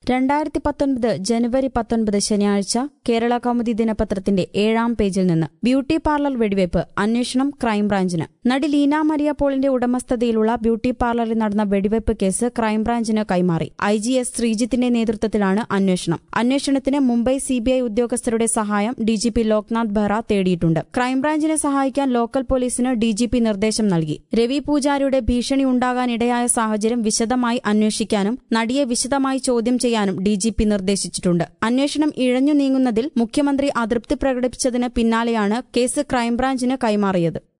രണ്ടായിരത്തി പത്തൊൻപത് ജനുവരി പത്തൊൻപത് ശനിയാഴ്ച കേരള കൗമുദി ദിനപത്രത്തിന്റെ ഏഴാം പേജിൽ നിന്ന് ബ്യൂട്ടി പാർലർ വെടിവയ്പ് അന്വേഷണം ക്രൈംബ്രാഞ്ചിന് നടി ലീന മരിയ പോളിന്റെ ഉടമസ്ഥതയിലുള്ള ബ്യൂട്ടി പാർലറിൽ നടന്ന വെടിവയ്പ് കേസ് ക്രൈംബ്രാഞ്ചിന് കൈമാറി ഐ ജി എസ് ശ്രീജിത്തിന്റെ നേതൃത്വത്തിലാണ് അന്വേഷണം അന്വേഷണത്തിന് മുംബൈ സിബിഐ ഉദ്യോഗസ്ഥരുടെ സഹായം ഡിജിപി ലോക്നാഥ് ബെഹ്റ തേടിയിട്ടുണ്ട് ക്രൈംബ്രാഞ്ചിനെ സഹായിക്കാൻ ലോക്കൽ പോലീസിന് ഡിജിപി നിർദ്ദേശം നൽകി രവി പൂജാരിയുടെ ഭീഷണി ഉണ്ടാകാനിടയായ സാഹചര്യം വിശദമായി അന്വേഷിക്കാനും നടിയെ വിശദമായി ചോദ്യം ചെയ്യാനും ഡിജിപി നിർദ്ദേശിച്ചിട്ടുണ്ട് അന്വേഷണം ഇഴഞ്ഞു നീങ്ങുന്നതിൽ മുഖ്യമന്ത്രി അതൃപ്തി പ്രകടിപ്പിച്ചതിന് പിന്നാലെയാണ് കേസ് ക്രൈംബ്രാഞ്ചിന് കൈമാറിയത്